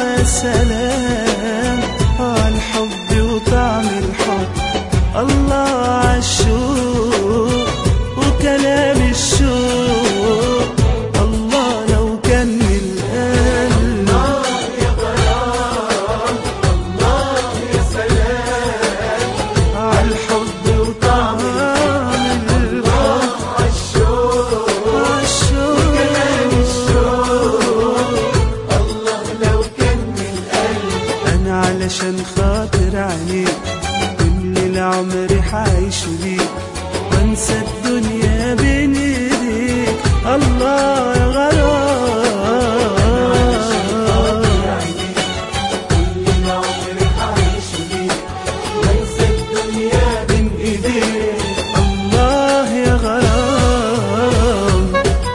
يا سلام على الحب وطعم الحب الله عالشوق وكلام الشوق الله لو كان من القلب عالحب وطعم الحب عالشوق انا علشان خاطر عليك كل العمر حعيش ليك وانسى الدنيا بين ايديك الله يا غرام بين ايديك الله يا غرام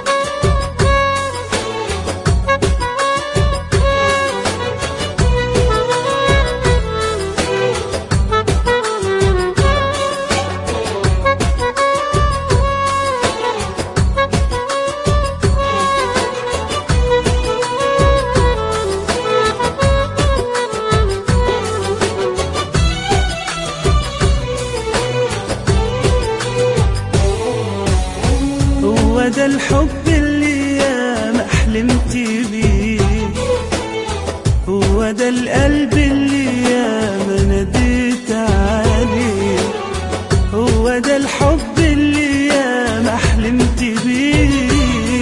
هو ده الحب اللي يا ما حلمت بيه هو ده القلب اللي يا ما ناديت عليه هو ده الحب اللي يا ما حلمت بيه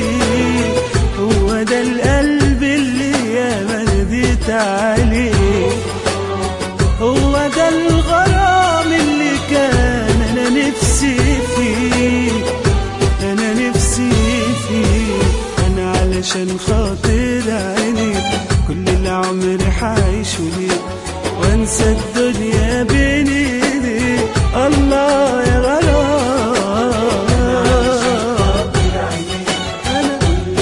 هو ده القلب اللي يا ما ناديت عليه هو ده الغرام اللي كان انا نفسي فيه انا نفسي فيه انا علشان خاطر عينيك كل العمر حعيش ليك وانسى الدنيا بين ايديك الله يا غرام انا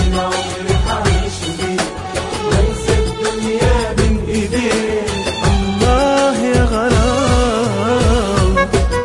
بين ايديك الله يا غرام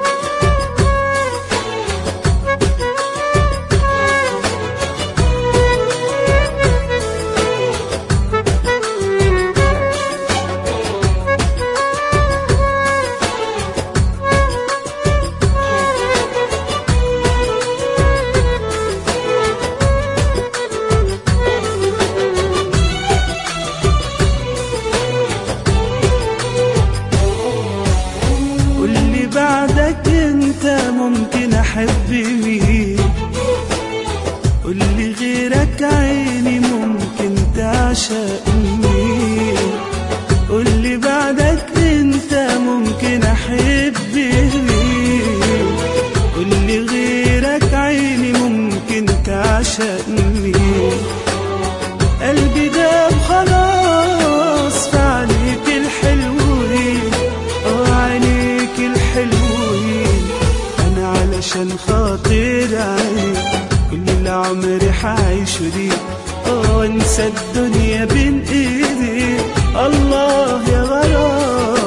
قول لي بعدك انت ممكن احب مين قول لي غيرك عيني ممكن تعشق مين قول لي بعدك انت ممكن احب مين قول لي غيرك عيني ممكن تعشق مين قلبي داب خلاص في عينيك الحلوين اه عينيك الحلوين انا علشان خاطر عينيك كل العمر حعيش ليك اه وانسى الدنيا بين ايديك الله يا غرام